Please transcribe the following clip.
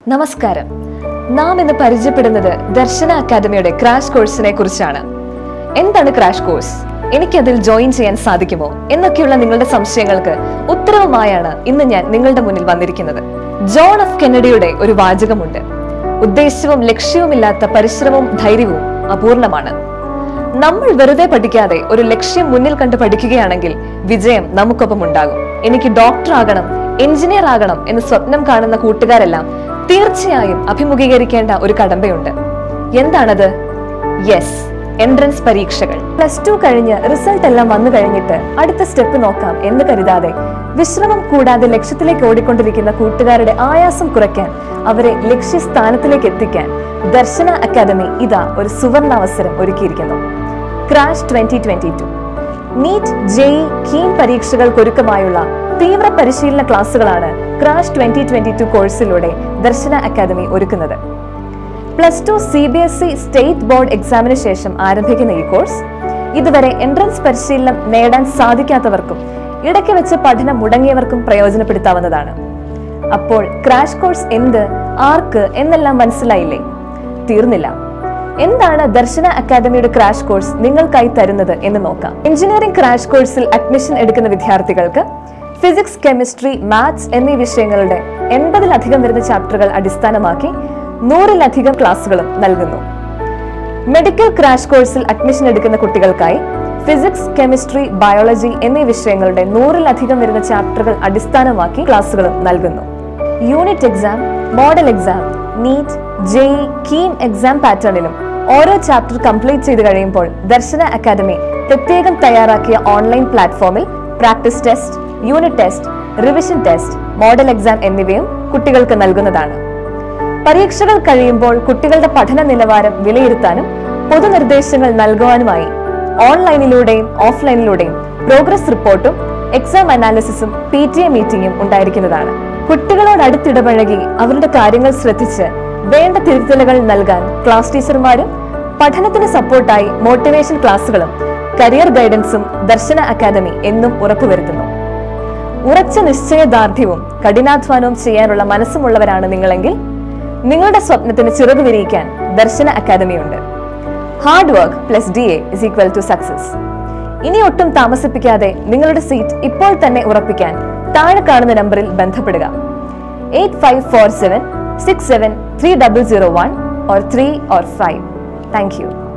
നമസ്കാരം നാം ഇന്ന് പരിചയപ്പെടുന്നത് ദർശന അക്കാദമിയുടെ ക്രാഷ് കോഴ്സിനെ കുറിച്ചാണ് എന്താണ് ക്രാഷ് കോഴ്സ് എനിക്കതിൽ ജോയിൻ ചെയ്യാൻ സാധിക്കുമോ എന്നൊക്കെയുള്ള നിങ്ങളുടെ സംശയങ്ങൾക്ക് ഉത്തരവുമായാണ് ഇന്ന് ഞാൻ നിങ്ങളുടെ മുന്നിൽ വന്നിരിക്കുന്നത് ജോൺ എഫ് കെന്നഡിയുടെ ഒരു വാചകമുണ്ട് ഉദ്ദേശവും ലക്ഷ്യവുമില്ലാത്ത പരിശ്രമവും ധൈര്യവും അപൂർണമാണ് നമ്മൾ വെറുതെ പഠിക്കാതെ ഒരു ലക്ഷ്യം മുന്നിൽ കണ്ട് പഠിക്കുകയാണെങ്കിൽ വിജയം നമുക്കൊപ്പം ഉണ്ടാകും എനിക്ക് ഡോക്ടർ ആകണം എഞ്ചിനീയർ ആകണം എന്ന് സ്വപ്നം കാണുന്ന കൂട്ടുകാരെല്ലാം തീർച്ചയായും അഭിമുഖീകരിക്കേണ്ട ഒരു കടമ്പയുണ്ട് എന്താണത് യെസ് എൻട്രൻസ് പരീക്ഷകൾ പ്ലസ് ടു കഴിഞ്ഞ് റിസൾട്ട് എല്ലാം വന്നു കഴിഞ്ഞിട്ട് അടുത്ത സ്റ്റെപ്പ് നോക്കാം എന്ന് കരുതാതെ വിശ്രമം കൂടാതെ ലക്ഷ്യത്തിലേക്ക് ഓടിക്കൊണ്ടിരിക്കുന്ന കൂട്ടുകാരുടെ ആയാസം കുറയ്ക്കാൻ അവരെ ലക്ഷ്യസ്ഥാനത്തിലേക്ക് എത്തിക്കാൻ ദർശന അക്കാദമി ഇതാ ഒരു സുവർണ അവസരം ഒരുക്കിയിരിക്കുന്നു crash twenty twenty two NEET JEE KEAM പരീക്ഷകൾക്കൊരുക്കമായുള്ള തീവ്ര പരിശീലന ക്ലാസുകളാണ് ക്രാഷ് ട്വന്റി ട്വന്റി ടു കോഴ്സിലൂടെ ദർശന അക്കാദമി ഒരുക്കുന്നത് plus two C B S E state board എക്സാമിന് ശേഷം ആരംഭിക്കുന്ന ഈ കോഴ്സ് ഇതുവരെ എൻട്രൻസ് പരിശീലനം നേടാൻ സാധിക്കാത്തവർക്കും ഇടയ്ക്ക് വെച്ച് പഠനം മുടങ്ങിയവർക്കും പ്രയോജനപ്പെടുത്താവുന്നതാണ് അപ്പോൾ ക്രാഷ് കോഴ്സ് എന്ത് ആർക്ക് എന്നെല്ലാം മനസ്സിലായില്ലേ തീർന്നില്ല എന്താണ് ദർശന അക്കാദമിയുടെ ക്രാഷ് കോഴ്സ് നിങ്ങൾക്കായി തരുന്നത് എന്ന് നോക്കാം എഞ്ചിനീയറിംഗ് ക്രാഷ് കോഴ്സിൽ അഡ്മിഷൻ എടുക്കുന്ന വിദ്യാർത്ഥികൾക്ക് ഫിസിക്സ് കെമിസ്ട്രി മാത്സ് എന്നീ വിഷയങ്ങളുടെ എൺപതിലധികം വരുന്ന ചാപ്റ്ററുകൾ അടിസ്ഥാനമാക്കി നൂറിലധികം ക്ലാസുകളും നൽകുന്നു മെഡിക്കൽ ക്രാഷ് കോഴ്സിൽ അഡ്മിഷൻ എടുക്കുന്ന കുട്ടികൾക്കായി ഫിസിക്സ് കെമിസ്ട്രി ബയോളജി എന്നീ വിഷയങ്ങളുടെ നൂറിലധികം വരുന്ന ചാപ്റ്ററുകൾ അടിസ്ഥാനമാക്കി ക്ലാസുകളും നൽകുന്നു unit exam model exam NEET JEE KEAM exam പാറ്റേണിലും ഓരോ ചാപ്റ്റർ കംപ്ലീറ്റ് ചെയ്ത് കഴിയുമ്പോൾ ദർശന അക്കാദമി പ്രത്യേകം തയ്യാറാക്കിയ ഓൺലൈൻ പ്ലാറ്റ്ഫോമിൽ practice test unit test revision test model exam എന്നിവയും കുട്ടികൾക്ക് നൽകുന്നതാണ് പരീക്ഷകൾ കഴിയുമ്പോൾ കുട്ടികളുടെ പഠന നിലവാരം വിലയിരുത്താനും പൊതുനിർദ്ദേശങ്ങൾ നൽകുവാനുമായി ഓൺലൈനിലൂടെയും ഓഫ്ലൈനിലൂടെയും പ്രോഗ്രസ് റിപ്പോർട്ടും എക്സാം അനാലിസിസും പി ടി എ മീറ്റിംഗും ഉണ്ടായിരിക്കുന്നതാണ് കുട്ടികളോട് അടുത്തിടപഴകി അവരുടെ കാര്യങ്ങൾ ശ്രദ്ധിച്ച് വേണ്ട തിരുത്തലുകൾ നൽകാൻ ക്ലാസ് ടീച്ചർമാരും പഠനത്തിന് സപ്പോർട്ടായി മോട്ടിവേഷൻ ക്ലാസുകളും കരിയർ ഗൈഡൻസും ദർശന അക്കാദമി എന്നും ഉറപ്പുവരുത്തുന്നു ഉറച്ച നിശ്ചയദാർഢ്യവും കഠിനാധ്വാനവും ചെയ്യാനുള്ള മനസ്സുമുള്ളവരാണ് നിങ്ങളെങ്കിൽ നിങ്ങളുടെ സ്വപ്നത്തിന് ചിറകു വിരിയിക്കാൻ ദർശന അക്കാദമിയുണ്ട് hard work plus D A is equal to success ഇനി ഒട്ടും താമസിപ്പിക്കാതെ നിങ്ങളുടെ സീറ്റ് ഇപ്പോൾ തന്നെ ഉറപ്പിക്കാൻ താഴെ കാണുന്ന നമ്പറിൽ ബന്ധപ്പെടുക eight five four seven six seven three double zero one or three or five thank U